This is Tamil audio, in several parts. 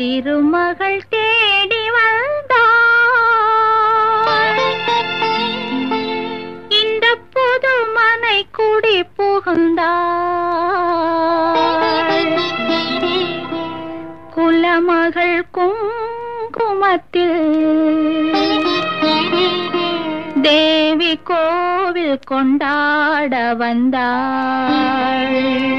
திருமகள் தேடி வந்தாள் இந்த புது மனை குடி புகுந்தாள் குலமகள் குங்குமத்தில் தேவி கோவில் கொண்டாட வந்தாள்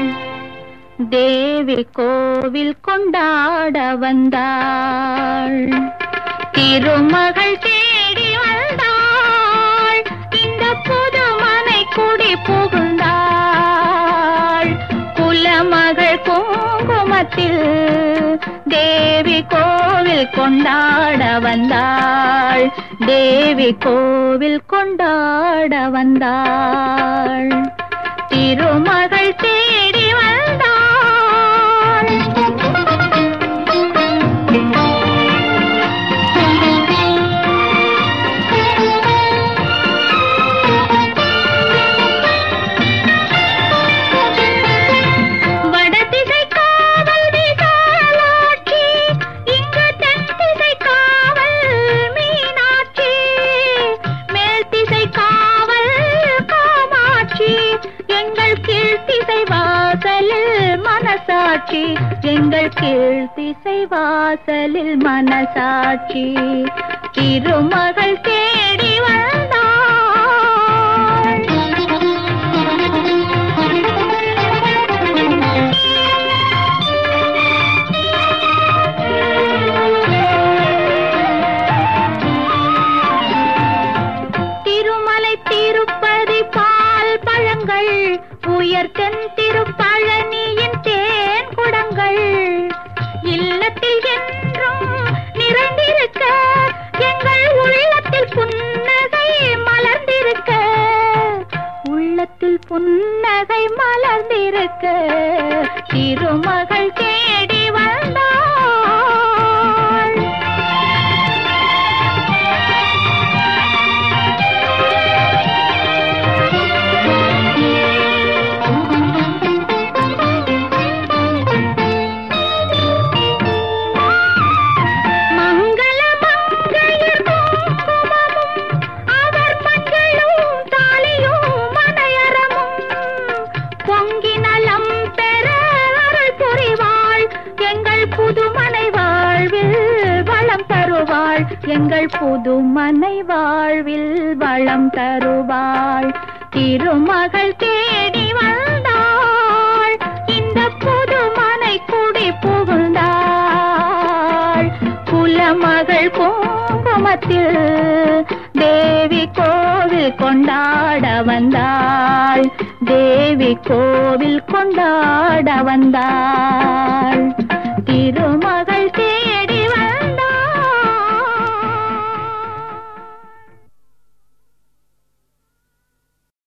தேவி கோவில் கொண்டாட வந்தாள் திருமகள் தேடி வந்தாள் இந்த புது மனை குடி புகுந்தாள் குலமகள் குங்குமத்தில் தேவி கோவில் கொண்டாட வந்தாள் தேவி கோவில் கொண்டாட வந்தாள் திருமகள் தேடி வந்தாள் வடதிசை காவல் விசாலாட்சி இங்கு தென்திசை காவல் மீனாட்சி மேல் திசை காவல் காமாட்சி எங்கள் கீழ்த்திசை வாசலில் மனசாட்சி எங்கள் கீழ்த்திசை வாசலில் மனசாட்சி திருமகள் தேடி வந்தாள் திருமலை திருப்பதி பால் பழங்கள் உயர்த்தன் திருப்பழனியின் தேன் குடங்கள் இல்லத்தில் என்றும் நிறைந்திருக்க எங்கள் உள்ளத்தில் புன்னகை மலர்ந்திருக்க உள்ளத்தில் புன்னகை மலர்ந்திருக்க திருமகள் தேடி வந்தாள் மங்கள மங்கையர் குங்குமமும் அவர் மஞ்சளும் தாலியும் மனையரமும் பொங்கி நலம் பெற அருள் புரிவாள் எங்கள் புதுமனை வாழ்வில் வளம் தருவாள் எங்கள் புதுமனை வாழ்வில் வளம் தருவாள் திருமகள் தேடி வந்தாள் இந்த புதுமனை குடி புகுந்தாள் குலமகள் குங்குமத்தில் தேவி கோவில் கொண்டாட வந்தாள் தேவி கோவில் கொண்டாட வந்தாள் திருமகள்